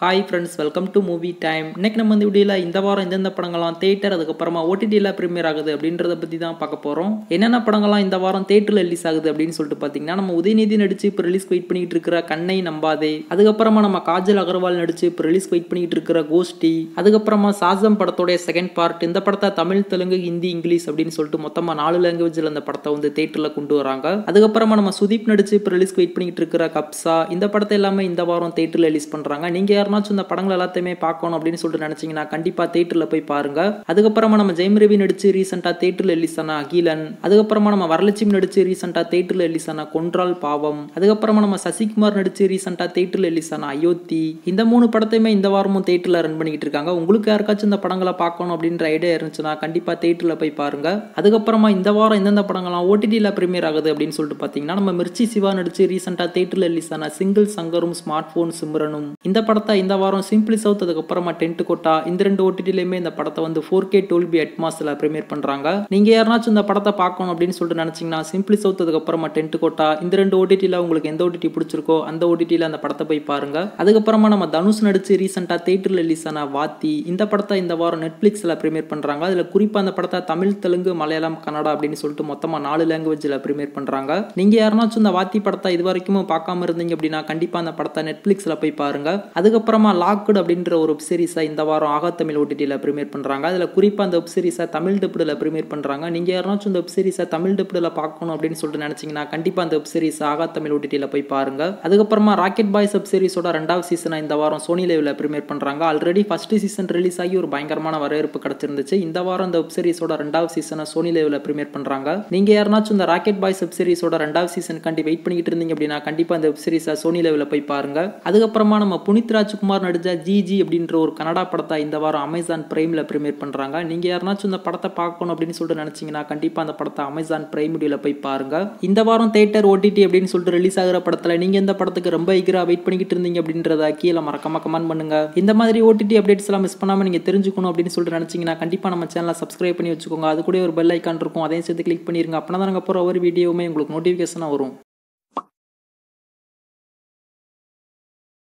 hi friends welcome to movie time இன்னைக்கு நம்ம இந்த வீடியோவில் இந்த வாரம் எந்தெந்த படங்கள்லாம் தேட்டர் அதுக்கப்புறமா ஓடிடியில் ப்ரீமியர் ஆகுது அப்படின்றத பற்றி தான் பார்க்க போகிறோம் என்னென்ன படங்கள்லாம் இந்த வாரம் தேட்டரில் ரிலீஸ் ஆகுது அப்படின்னு சொல்லிட்டு பார்த்தீங்கன்னா நம்ம உதயநிதி நடிச்சு இப்போ ரிலீஸ் வெயிட் பண்ணிட்டு இருக்கிற கண்ணை நம்பாதே அதுக்கப்புறமா நம்ம காஜல் அகர்வால் நடிச்சு இப்போ ரிலீஸ் வெயிட் பண்ணிட்டு இருக்கிற கோஷ்டி அதுக்கப்புறமா சாசம் படத்தோடைய செகண்ட் பார்ட் இந்த படத்தை தமிழ் தெலுங்கு ஹிந்தி இங்கிலீஷ் அப்படின்னு சொல்லிட்டு மொத்தமாக நாலு லாங்குவேஜில் அந்த படத்தை வந்து தேட்டரில் கொண்டு வராங்க அதுக்கப்புறமா நம்ம சுதீப் நடிச்சு இப்போ ரிலீஸ் வெயிட் பண்ணிட்டு இருக்கிற கப்சா இந்த படத்தை எல்லாமே இந்த வாரம் தேட்டரில் ரிலீஸ் பண்ணுறாங்க நீங்கள் யாருனாச்சும் இந்த படங்கள் எல்லாத்தையுமே பார்க்கணும் அப்படின்னு சொல்லிட்டு நினச்சிங்கன்னா கண்டிப்பாக தேட்டரில் போய் பாருங்க அதுக்கப்புறமா நம்ம ஜெயம் ரவி நடிச்சு ரீசெண்டாக தேட்டரில் ரிலீஸ் ஆன அகிலன் அதுக்கப்புறமா நம்ம வரலட்சுமி நடிச்சு ரீசெண்டாக தேட்டரில் ரிலீஸ் ஆன கொன்றால் பாவம் அதுக்கப்புறமா நம்ம சசிகுமார் நடிச்சு ரீசெண்டாக தேட்டரில் ரிலீஸ் ஆன அயோத்தி இந்த மூணு படத்தையுமே இந்த வாரமும் தேட்டரில் ரன் பண்ணிக்கிட்டு இருக்காங்க உங்களுக்கு யாருக்காச்சும் இந்த படங்களை பார்க்கணும் அப்படின்ற ஐடியா இருந்துச்சுன்னா கண்டிப்பாக தேட்டரில் போய் பாருங்க அதுக்கப்புறமா இந்த வாரம் எந்தெந்த படங்கள்லாம் ஓடிடியில் ப்ரீமியர் ஆகுது அப்படின்னு சொல்லிட்டு பார்த்தீங்கன்னா நம்ம மிர்ச்சி சிவா நடிச்சு ரீசெண்டாக தேட்டரில் ரிலீஸ் ஆன சிங்கிள் சங்கரும் ஸ்மார்ட் ஃபோன் சிம்ரனும் இந்த படத்தை இந்த வாரம் சிம்பிளி சவுத் அதுக்கப்புறமா டென்ட் கோட்டா இந்த ரெண்டு ஓடிடிலையுமே இந்த படத்தை வந்து ஃபோர் கே டோல்பி அட்மாஸில் ப்ரீமியர் பண்ணுறாங்க நீங்கள் யாருனாச்சும் இந்த படத்தை பார்க்கணும் அப்படின்னு சொல்லிட்டு நினச்சிங்கன்னா சிம்பிளி சவுத் அதுக்கப்புறமா டென்ட் கோட்டா இந்த ரெண்டு ஓடிடியில் உங்களுக்கு எந்த ஓடிடி பிடிச்சிருக்கோ அந்த ஓடிடியில் அந்த படத்தை போய் பாருங்க அதுக்கப்புறமா நம்ம தனுஷ் நடிச்சு ரீசெண்டாக தேட்டரில் ரிலீஸ் ஆன வாத்தி இந்த படத்தை இந்த வாரம் நெட்ஃப்ளிக்ஸில் ப்ரீமியர் பண்ணுறாங்க அதில் குறிப்பாக அந்த படத்தை தமிழ் தெலுங்கு மலையாளம் கன்னடா அப்படின்னு சொல்லிட்டு மொத்தமாக நாலு லாங்குவேஜில் ப்ரீமியர் பண்ணுறாங்க நீங்கள் யாருனாச்சும் இந்த வாத்தி படத்தை இது வரைக்கும் பார்க்காம இருந்தீங்க அப்படின்னா கண்டிப்பாக அந்த படத்தை நெட்ஃப்ளிக்ஸில் போய் பாருங்க அதுக்கப்புறமா லாக்டு அப்படின்ற ஒரு வெப் சீரிஸை இந்த வாரம் ஆகா தமிழ் ஓடிடியில் ப்ரீமியர் பண்ணுறாங்க அதில் குறிப்பாக அந்த வெப் சீரிஸை தமிழ் டெப்டில் ப்ரீமியர் பண்ணுறாங்க நீங்கள் யாருனாச்சும் இந்த வெப் சீரிஸை தமிழ் டெப்டில் பார்க்கணும் அப்படின்னு சொல்லிட்டு நினச்சிங்கன்னா கண்டிப்பாக அந்த வெப் சீரிஸ் ஆகா தமிழ் ஓடிடியில் போய் பாருங்க அதுக்கப்புறமா ராக்கெட் பாய்ஸ் வெப் சீரிஸோட ரெண்டாவது சீசனை இந்த வாரம் சோனி லைவில் ப்ரீமியர் பண்ணுறாங்க ஆல்ரெடி ஃபர்ஸ்ட் சீசன் ரிலீஸ் ஆகி ஒரு பயங்கரமான வரவேற்பு கிடச்சிருந்துச்சு இந்த வாரம் இந்த வெப் சீரிஸோட ரெண்டாவது சீசனை சோனி லைவில் ப்ரீமியர் பண்ணுறாங்க நீங்கள் யாருனாச்சும் இந்த ராக்கெட் பாய்ஸ் வெப் சீரிஸோட ரெண்டாவது சீசன் கண்டி வெயிட் பண்ணிக்கிட்டு இருந்தீங்க அப்படின்னா கண்டிப்பாக அந்த வெப் சீரிஸை சோனி லைவில் போய் பாருங்க அதுக்கப்புறமா நம்ம புனித் ராஜ்குமார் நடிச்ச ஜிஜி அப்படின்ற ஒரு கனடா படத்தை இந்த வாரம் அமேசான் பிரைமில் ப்ரீமியர் பண்ணுறாங்க நீங்கள் யாருனாச்சும் இந்த படத்தை பார்க்கணும் அப்படின்னு சொல்லிட்டு நினச்சிங்கன்னா கண்டிப்பாக அந்த படத்தை அமேசான் பிரைம் வீடியோவில் போய் பாருங்க இந்த வாரம் தேட்டர் ஓடிடி அப்படின்னு சொல்லிட்டு ரிலீஸ் ஆகிற படத்தில் நீங்கள் இந்த படத்துக்கு ரொம்ப ஈகராக வெயிட் பண்ணிக்கிட்டு இருந்தீங்க அப்படின்றத கீழே மறக்காம கமெண்ட் பண்ணுங்க இந்த மாதிரி ஓடிடி அப்டேட்ஸ் எல்லாம் மிஸ் பண்ணாமல் நீங்கள் தெரிஞ்சுக்கணும் அப்படின்னு சொல்லிட்டு நினச்சிங்கன்னா கண்டிப்பாக நம்ம சேனலை சப்ஸ்கிரைப் பண்ணி வச்சுக்கோங்க அது கூட ஒரு பெல் ஐக்கான் இருக்கும் அதையும் சேர்த்து கிளிக் பண்ணிருங்க அப்படின்னா தான் நாங்கள் போகிற ஒரு வீடியோவுமே உங்களுக்கு நோட்டிஃபிகேஷனாக வரும்